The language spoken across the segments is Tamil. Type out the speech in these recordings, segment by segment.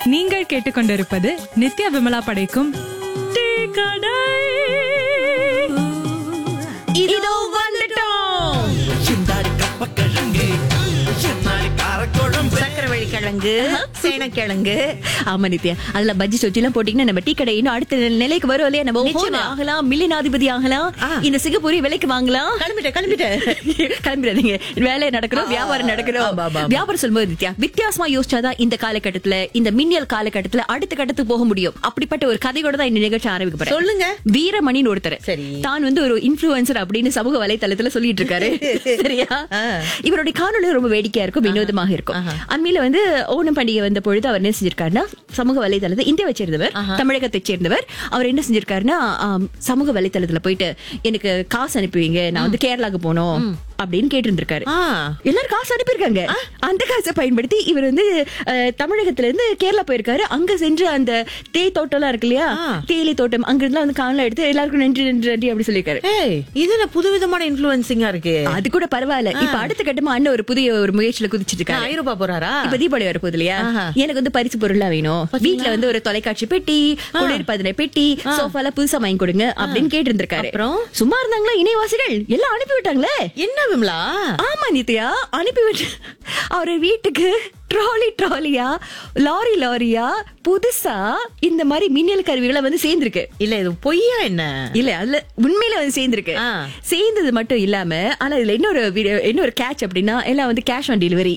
நீங்கள் கேட்டுக்கொண்டிருப்பது நித்யா விமலா படைக்கும் டீ கடை இதோ வந்துட்டோம் சிந்தாரி கப்பக்கிழங்கு சின்னாரி காரக்குழம்பு சக்கரவள்ளி கிழங்கு சேனக்கிழங்கு ஆமா நித்யா அதுல பஜ்ஜி சொச்சி எல்லாம் போட்டீங்கன்னா நம்ம டீ கடை இன்னும் அடுத்த நிலைக்கு வரும் இல்லையா நம்ம நிச்சயமா. ஓனர் ஆகலாம் மில்லியனாதிபதி ஆகலாம் இந்த சிங்கப்பூரி விலைக்கு வாங்கலாம் கிளம்பிட்டேன் கிளம்பிட்டேன் கிளம்பிடாதீங்க வேலை நடக்கணும் வியாபாரம் நடக்கணும் ஆமா, ஆமா, ஆமா. வியாபாரம் சொல்லும்போது நித்யா வித்தியாசமா யோசிச்சாதான் இந்த காலகட்டத்துல இந்த மின்னியல் காலகட்டத்துல அடுத்த கட்டத்துக்கு போக முடியும் அப்படிப்பட்ட ஒரு கதையோட தான் இந்த நிகழ்ச்சி ஆரம்பிக்க சொல்லுங்க. வீரமணின்னு ஒருத்தர் சரி. தான் வந்து ஒரு இன்ஃபுளுசர் அப்படின்னு சமூக வலைத்தளத்துல சொல்லிட்டு இருக்காரு சரியா ஆ. இவருடைய காணொளி ரொம்ப வேடிக்கையா இருக்கும் வினோதமாக இருக்கும் அண்மையில வந்து ஓணம் பண்டிகை வந்த பொழுது அவர் என்ன செஞ்சிருக்காருன்னா சமூக வலைதளத்தை இந்தியாவை சேர்ந்தவர் தமிழகத்தை சேர்ந்தவர் அவர் என்ன செஞ்சிருக்காருன்னா ஆம், சமூக வலைதளத்துல போயிட்டு எனக்கு காசு அனுப்புவீங்க நான் வந்து கேரளாக்கு போனோம் அப்படின்னு கேட்டு இருந்திருக்காரு ஆ. எல்லாரும் காசு அனுப்பியிருக்காங்க அந்த காசை பயன்படுத்தி இவர் வந்து அஹ், தமிழகத்துல இருந்து கேரளா போயிருக்காரு அங்க சென்று அந்த தேய் தோட்டம் எல்லாம் இருக்கு இல்லையா தேயிலை தோட்டம் அங்க இருந்தா வந்து காணல எடுத்து எல்லாருக்கும் நன்றி நன்றி நன்றி அப்படி சொல்லியிருக்காரு ஏய் இது என்ன புதுவிதமான இன்ஃபுளுன்சிங்கா இருக்கு அது கூட பரவாயில்ல இப்ப அடுத்த கட்டமா அண்ணன் ஒரு புதிய ஒரு முயற்சியில குதிச்சிட்டு நான் இருக்காரு ஐரோப்பா போறாரா இப்ப தீபாவளி வரப்போகுது இல்லையா ஆஹா. எனக்கு வந்து பரிசு பொருளா வேணும் வீட்ல வந்து ஒரு தொலைக்காட்சி பெட்டி குளிர்பதனை பெட்டி சோஃபா எல்லாம் புதுசா வாங்கி கொடுங்க அப்படின்னு கேட்டு இருந்திருக்காரு அப்புறம்? சும்மா இருந்தாங்களா இணைவாசிகள் எல்லாம் அனுப்பி விட்டாங்களே என்ன விமலா ஆமா நித்யா அனுப்பி விட்டு அவரு வீட்டுக்கு ட்ராலி ட்ராலியா லாரி லாரியா புதுசா இந்த மாதிரி மின்னல் கருவிகளை வந்து சேர்ந்திருக்கு இல்ல இது பொய்யா என்ன இல்ல அதுல உண்மையில வந்து சேர்ந்திருக்கு ஆ. சேர்ந்தது மட்டும் இல்லாம ஆனா இதுல இன்னொரு video- இன்னொரு கேட்ச் அப்படின்னா எல்லாம் வந்து கேஷ் ஆன் டெலிவரி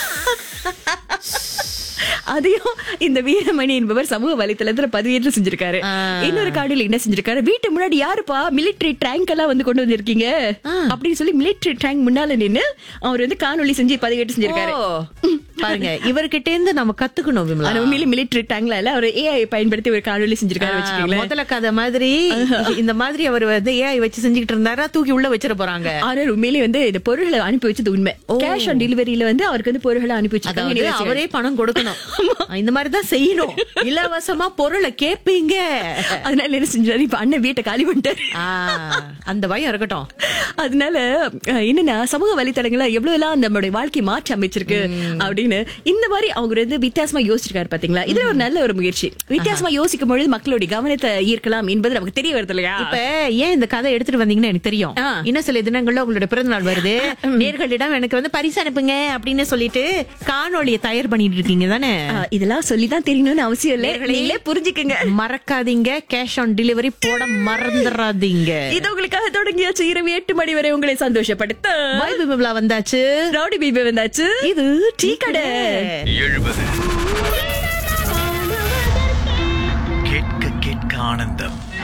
அதையும் இந்த வீரமணி என்பவர் சமூக வலைத்தளத்துல பதிவேற்று செஞ்சிருக்காரு ஆ. இன்னொரு கார்டுல என்ன செஞ்சிருக்காரு வீட்டு முன்னாடி யாருப்பா மிலிட்டரி டேங்க் எல்லாம் வந்து கொண்டு வந்திருக்கீங்க அப்படின்னு சொல்லி மிலிட்டரி டேங்க் முன்னால நின்னு அவர் வந்து காணொளி செஞ்சு பதிவேற்று செஞ்சிருக்காரு ஓ, பாருங்க இவர்கிட்ட இருந்து நம்ம கத்துக்கணும் விமலா ஆனா உண்மையிலே மிலிட்டரி டேங்க்ல இல்ல அவர் ஏஐ பயன்படுத்தி ஒரு காணொளி செஞ்சிருக்காரு ஆ, வச்சுக்கீங்களேன் முதல்ல கதை மாதிரி இந்த மாதிரி அவர் வந்து ஏஐ வச்சு செஞ்சுக்கிட்டு இருந்தாரா தூக்கி உள்ள வச்சிட போறாங்க ஆனா உண்மையிலே வந்து இந்த பொருள்களை அனுப்பி வச்சது உண்மை கேஷ் ஆன் டெலிவரியில வந்து அவருக்கு வந்து பொருள்களை அனுப்பி அதாவது வச்சிருக்காங்க அவரே பணம் கொடுக்கணும் இந்த மாதிரி தான் செய்யணும் இலவசமா பொருளை கேப்பீங்க அதனால என்ன செஞ்சாரு இப்ப அண்ணன் வீட்டை காலி பண்ணிட்டாரு ஆ, அந்த பயம் இருக்கட்டும் அதனால அஹ், என்னன்னா சமூக வலைத்தளங்கள்ல எவ்வளவு எல்லாம் நம்மளுடைய வாழ்க்கை மாற்றி அமைச்சிருக்கு அப்படின்னு இந்த மாதிரி அவங்க வந்து வித்தியாசமா யோசிச்சிருக்காரு பாத்தீங்களா இதுல ஒரு நல்ல ஒரு முயற்சி வித்தியாசமா யோசிக்கும் பொழுது மக்களுடைய கவனத்தை ஈர்க்கலாம் என்பது நமக்கு தெரிய வருது இல்லையா இப்ப ஏன் இந்த கதை எடுத்துட்டு வந்தீங்கன்னு எனக்கு தெரியும் ஆ. இன்னும் சில தினங்கள்ல உங்களோட பிறந்த நாள் வருது நேர்களிடம் எனக்கு வந்து பரிசு அனுப்புங்க அப்படின்னு சொல்லிட்டு காணொளியை தயார் பண்ணிட்டு இருக்கீங்க தானே அஹ், இதெல்லாம் சொல்லிதான் தெரியணும்னு அவசியம் இல்லை நீங்களே புரிஞ்சுக்குங்க மறக்காதீங்க கேஷ் ஆன் டெலிவரி போட மறந்துடாதீங்க இது உங்களுக்காக தொடங்கியாச்சு இரவு எட்டு மணி வரை உங்களை சந்தோஷப்படுத்த பாய் பிபிளா வந்தாச்சு ரவுடி பீபி வந்தாச்சு இது டீ கடை எழுபது கேட்க கேட்க ஆனந்தம்